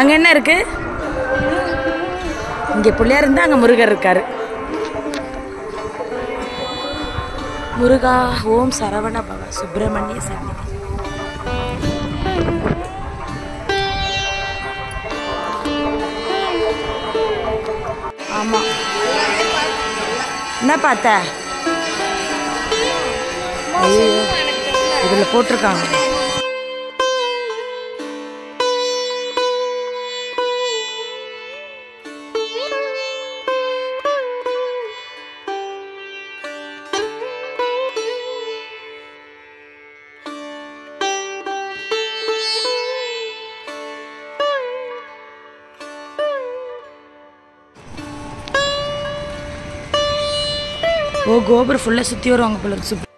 அங்கே என்ன இருக்கு இங்கே பிள்ளையார் இருந்தால் அங்கே முருகர் இருக்காரு முருகா ஓம் சரவண பவ சுப்பிரமணிய சன்னதி ஆமா என்ன பார்த்த ஐயோ இதில் போட்டிருக்காங்க ஓ கோபுரம் ஃபுல்லாக சுற்றி வருவாங்க போல இருக்கு. சுப்